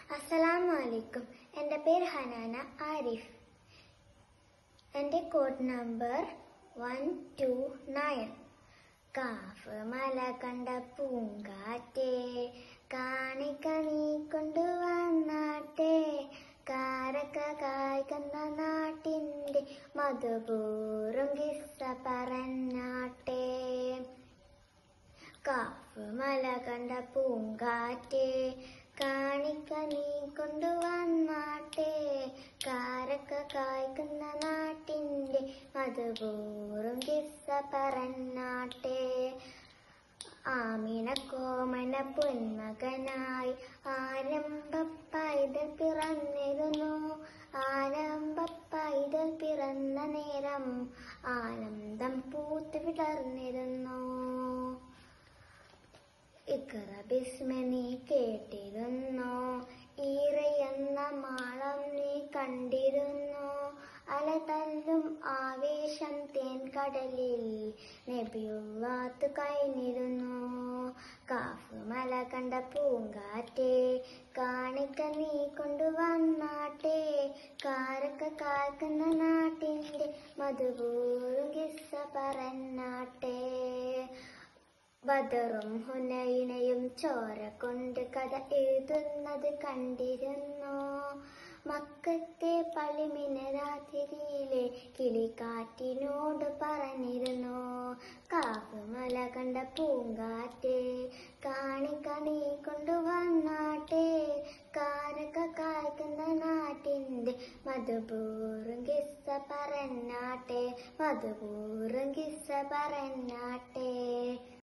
അസ്സലാമു അലൈക്കും എൻ്റെ പേര് ഹനാന ആരിഫ് എൻ്റെ code number one two nine കാഫ് മല കണ്ട പൂങ്കാറ്റേ കാണിക്ക നീ കൊണ്ടുവന്നാട്ടെ കാരക്ക കായ്ക്കുന്ന നാട്ടിൻ്റെ മധുപൂറും കിസ്സ പറഞ്ഞാട്ടെ കാഫ് മല കണ്ട പൂങ്കാറ്റേ കാണിക്ക നീ കൊണ്ടുവന്നാട്ടെ കാരക്ക കായ്ക്കുന്ന നാട്ടിൻ്റെ മധുപൂറും കിസ്സ പറഞ്ഞാട്ടെ ആമിന കോമന പൊന്മകനായി ആരംഭ പൈതൽ പിറന്നിരുന്നു ആരംഭ പൈതൽ പിറന്ന നേരം ആനന്ദം പൂത്ത് വിടർന്നിരുന്നു ഇക്കറ ബിസ്മ നീ കേട്ടിരുന്നോ ഈറയെന്ന മാളം നീ കണ്ടിരുന്നോ അല തല്ലും ആവേശം തേൻ കടലിൽ നബിയുള്ളാത്ത് കഴിഞ്ഞിരുന്നു കാഫ് മല കണ്ട പൂങ്കാറ്റേ കാണിക്ക നീ കൊണ്ടുവന്നാട്ടെ കാരക്ക കാക്കുന്ന നാട്ടിൻ്റെ മധുപൂറും കിസ്സ പറഞ്ഞാട്ടെ ബദറും ഹുനൈനയും ചോര കൊണ്ട് കഥ എഴുതുന്നത് കണ്ടിരുന്നു മക്കത്തെ പളിമിന രാത്രിയിലെ കിളിക്കാറ്റിനോട് പറഞ്ഞിരുന്നു കാവുമല കണ്ട പൂങ്കാറ്റ് കാണിക്ക നീ കൊണ്ടുവന്നാട്ടെ കാരക്ക കായ്ക്കുന്ന നാട്ടിൻ്റെ മധുപൂറും കിസ്സ പറഞ്ഞാട്ടെ മധുപൂറും കിസ്സ പറഞ്ഞാട്ടെ